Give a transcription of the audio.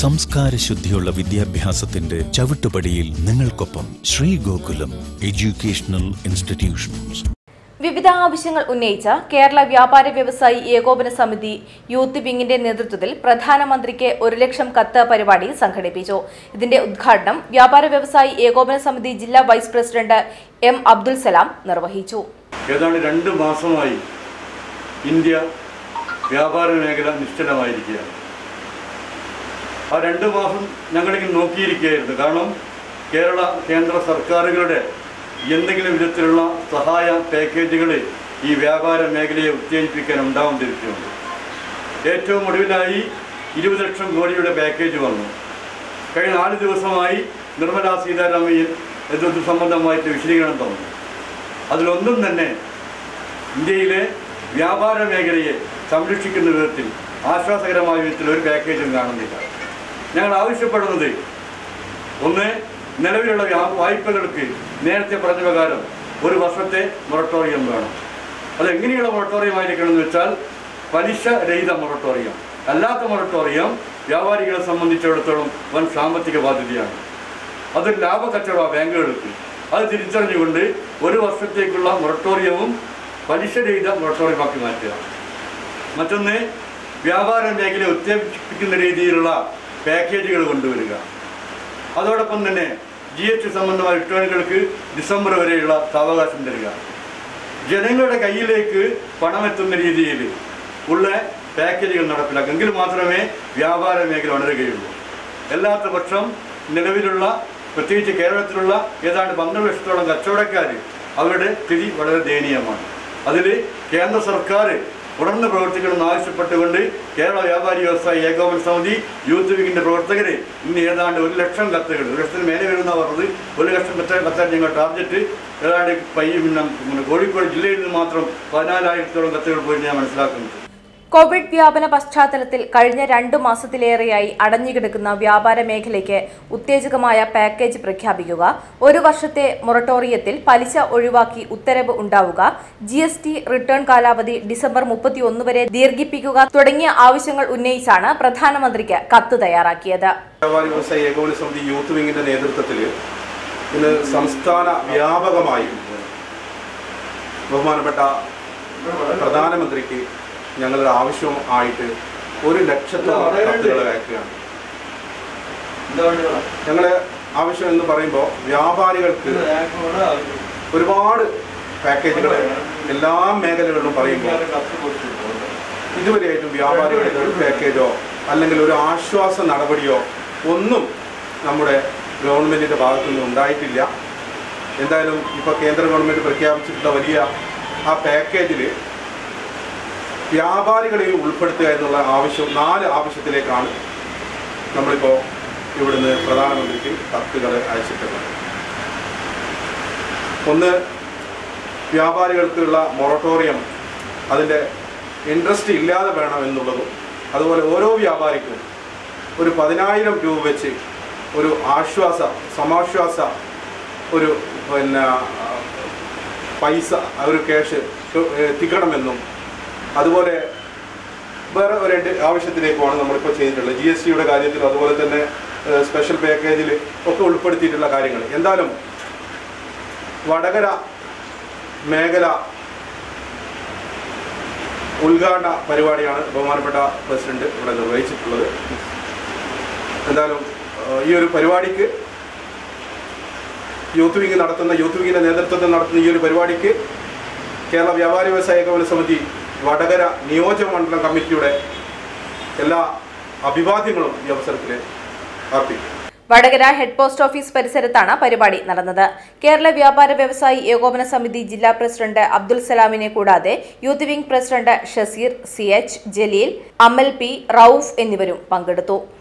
സംസ്കാര ശുദ്ധിയുള്ള വിദ്യാഭ്യാസത്തിന്റെ ചവിട്ടുപടിയിൽ നിങ്ങൾക്കൊപ്പം ശ്രീ ഗോകുലം എഡ്യൂക്കേഷണൽ ഇൻസ്റ്റിറ്റ്യൂഷൻസ് വിവിധ ആവശ്യങ്ങൾ ഉന്നയിച്ച കേരള വ്യാപാര വ്യവസായി ഏകോപന സമിതി യൂത്ത് വിങ്ങിന്റെ നേതൃത്വത്തിൽ പ്രധാനമന്ത്രിക്ക് ഒരു ലക്ഷം കത്ത് പരിപാടി സംഘടിപ്പിച്ചു ഇതിന്റെ ഉദ്ഘാടനം വ്യാപാര വ്യവസായി ഏകോപന സമിതി ജില്ലാ vice president M Abdul Salam നിർവഹിച്ചു ഏതാണ്ട് രണ്ട് മാസമായി ഇന്ത്യ വ്യാപാര മേഖല നിശ്ചലമായിരിക്കുകയാണ് ആ രണ്ട് മാസം ഞങ്ങളിങ്ങനെ നോക്കിയിരിക്കുകയായിരുന്നു കാരണം കേരള കേന്ദ്ര സർക്കാരുകളുടെ എന്തെങ്കിലും വിധത്തിലുള്ള സഹായ പാക്കേജുകൾ ഈ വ്യാപാര മേഖലയെ ഉത്തേജിപ്പിക്കാൻ ഉണ്ടാവുന്നിരിക്കുന്നുണ്ട് ഏറ്റവും ഒടുവിലായി ഇരുപത് ലക്ഷം കോടിയുടെ പാക്കേജ് വന്നു കഴിഞ്ഞ നാല് ദിവസമായി നിർമ്മലാ സീതാരാമയ്യൻ ഇത് സംബന്ധമായിട്ട് വിശദീകരണം തന്നു അതിലൊന്നും തന്നെ ഇന്ത്യയിലെ വ്യാപാര മേഖലയെ സംരക്ഷിക്കുന്ന വിധത്തിൽ ആശ്വാസകരമായ വിധത്തിൽ ഒരു പാക്കേജും കാണുന്നില്ല ഞങ്ങൾ ആവശ്യപ്പെടുന്നത് ഒന്ന് നിലവിലുള്ള വ്യാ- വായ്പകൾക്ക് നേരത്തെ പറഞ്ഞ പ്രകാരം ഒരു വർഷത്തെ മൊറട്ടോറിയം വേണം അത് എങ്ങനെയുള്ള മൊറട്ടോറിയം ആയിരിക്കണം എന്ന് വെച്ചാൽ പലിശ രഹിത മൊറട്ടോറിയം അല്ലാത്ത മൊറട്ടോറിയം വ്യാപാരികളെ സംബന്ധിച്ചിടത്തോളം വൻ സാമ്പത്തിക ബാധ്യതയാണ് അതൊരു ലാഭ കച്ചവട ബാങ്കുകൾക്ക് അത് തിരിച്ചറിഞ്ഞുകൊണ്ട് ഒരു വർഷത്തേക്കുള്ള മൊറട്ടോറിയവും പലിശരഹിത മൊറട്ടോറിയമാക്കി മാറ്റുക മറ്റൊന്ന് വ്യാപാര മേഖലയെ ഉത്തേജിപ്പിക്കുന്ന രീതിയിലുള്ള പാക്കേജുകൾ കൊണ്ടുവരിക അതോടൊപ്പം തന്നെ ജി എസ് ടി സംബന്ധമായ റിട്ടേണുകൾക്ക് ഡിസംബർ വരെയുള്ള സാവകാശം തരിക ജനങ്ങളുടെ കയ്യിലേക്ക് പണമെത്തുന്ന രീതിയിൽ ഉള്ള പാക്കേജുകൾ നടപ്പിലാക്കുക എങ്കിൽ മാത്രമേ വ്യാപാര മേഖല ഉണരുകയുള്ളൂ അല്ലാത്ത പക്ഷം നിലവിലുള്ള പ്രത്യേകിച്ച് കേരളത്തിലുള്ള ഏതാണ്ട് പന്ത്രണ്ട് ലക്ഷത്തോളം കച്ചവടക്കാർ അവരുടെ സ്ഥിതി വളരെ ദയനീയമാണ് അതിൽ കേന്ദ്ര സർക്കാർ ഉണർന്ന് പ്രവർത്തിക്കണമെന്ന് ആവശ്യപ്പെട്ടുകൊണ്ട് കേരള വ്യാപാരി വ്യവസായ ഏകോപന സമിതി യൂത്ത് വിങ്ങിന്റെ പ്രവർത്തകർ ഇന്ന് ഏതാണ്ട് ഒരു ലക്ഷം കത്തുകൾ ഒരു ലക്ഷത്തിന് മേലെ വരുന്ന പറഞ്ഞത് ഒരു ലക്ഷം കത്ത കത്താൻ ഞങ്ങൾ ടാർഗറ്റ് ഏതാണ്ട് പൈ പിന്നെ പിന്നെ കോഴിക്കോട് ജില്ലയിൽ നിന്ന് മാത്രം പതിനാലായിരത്തോളം കത്തുകൾ പോയി ഞാൻ മനസ്സിലാക്കുന്നത് കോവിഡ് വ്യാപന പശ്ചാത്തലത്തിൽ കഴിഞ്ഞ രണ്ടു മാസത്തിലേറെയായി അടഞ്ഞുകിടക്കുന്ന വ്യാപാര മേഖലയ്ക്ക് ഉത്തേജകമായ പാക്കേജ് പ്രഖ്യാപിക്കുക ഒരു വർഷത്തെ മൊറട്ടോറിയത്തിൽ പലിശ ഒഴിവാക്കി ഉത്തരവ് ഉണ്ടാവുക ജി എസ് ടി റിട്ടേൺ കാലാവധി ഡിസംബർ മുപ്പത്തിയൊന്ന് വരെ ദീർഘിപ്പിക്കുക തുടങ്ങിയ ആവശ്യങ്ങൾ ഉന്നയിച്ചാണ് പ്രധാനമന്ത്രിക്ക് കത്ത് തയ്യാറാക്കിയത് വ്യാപാരി വ്യവസായ ഏകോപന സമിതി യൂത്ത് വിങ്ങിന്റെ നേതൃത്വത്തിൽ ഇന്ന് സംസ്ഥാന വ്യാപകമായി ബഹുമാനപ്പെട്ട പ്രധാനമന്ത്രിക്ക് ഞങ്ങളുടെ ആവശ്യം ആയിട്ട് ഒരു ലക്ഷത്തോളം കത്തുകൾ അയക്കുകയാണ് ഞങ്ങളെ ആവശ്യം എന്ന് പറയുമ്പോൾ വ്യാപാരികൾക്ക് ഒരുപാട് പാക്കേജുകൾ എല്ലാ മേഖലകളിലും പറയുമ്പോൾ ഇതുവരെയായിട്ടും വ്യാപാരികൾക്ക് ഒരു പാക്കേജോ അല്ലെങ്കിൽ ഒരു ആശ്വാസ നടപടിയോ ഒന്നും നമ്മുടെ ഗവൺമെൻറ്റിൻ്റെ ഭാഗത്തു നിന്ന് ഉണ്ടായിട്ടില്ല എന്തായാലും ഇപ്പോൾ കേന്ദ്ര ഗവൺമെൻറ് പ്രഖ്യാപിച്ചിട്ടുള്ള വലിയ ആ പാക്കേജിൽ വ്യാപാരികളെ ഉൾപ്പെടുത്തുക എന്നുള്ള ആവശ്യം നാല് ആവശ്യത്തിലേക്കാണ് നമ്മളിപ്പോൾ ഇവിടുന്ന് പ്രധാനമന്ത്രിക്ക് കത്തുകൾ അയച്ചിട്ടുള്ളത് ഒന്ന് വ്യാപാരികൾക്കുള്ള മൊറട്ടോറിയം അതിൻ്റെ ഇൻട്രസ്റ്റ് ഇല്ലാതെ വേണം എന്നുള്ളതും അതുപോലെ ഓരോ വ്യാപാരിക്കും ഒരു പതിനായിരം രൂപ വെച്ച് ഒരു ആശ്വാസ സമാശ്വാസ ഒരു പിന്നെ പൈസ ഒരു ക്യാഷ് എത്തിക്കണമെന്നും അതുപോലെ വേറെ ഒരു രണ്ട് ആവശ്യത്തിലേക്കുമാണ് നമ്മളിപ്പോൾ ചെയ്തിട്ടുള്ളത് ജി എസ് ടിയുടെ കാര്യത്തിൽ അതുപോലെ തന്നെ ഏഹ്, സ്പെഷ്യൽ പാക്കേജിൽ ഒക്കെ ഉൾപ്പെടുത്തിയിട്ടുള്ള കാര്യങ്ങൾ എന്തായാലും വടകര മേഖല ഉദ്ഘാടന പരിപാടിയാണ് ബഹുമാനപ്പെട്ട പ്രസിഡന്റ് ഇവിടെ നിർവഹിച്ചിട്ടുള്ളത് എന്തായാലും ഏഹ്, ഈ ഒരു പരിപാടിക്ക് യൂത്ത് വിങ് നടത്തുന്ന യൂത്ത് വിങ്ങിന്റെ നേതൃത്വത്തിൽ നടത്തുന്ന ഈ ഒരു പരിപാടിക്ക് കേരള വ്യാപാരി വ്യവസായ ഏകോപന സമിതി വടകര നിയോജക മണ്ഡലം കമ്മിറ്റിയുടെ എല്ലാ അഭിവാദ്യങ്ങളും ഈ അവസരത്തിൽ അർപ്പിക്കും വടകര ഹെഡ് പോസ്റ്റ് ഓഫീസ് പരിസരത്താണ് പരിപാടി നടന്നത് കേരള വ്യാപാര വ്യവസായി ഏകോപന സമിതി ജില്ലാ പ്രസിഡന്റ് അബ്ദുൽ സലാമിനെ കൂടാതെ youth wing president Shaseer C H Jaleel Amal P Rauf എന്നിവരും പങ്കെടുത്തു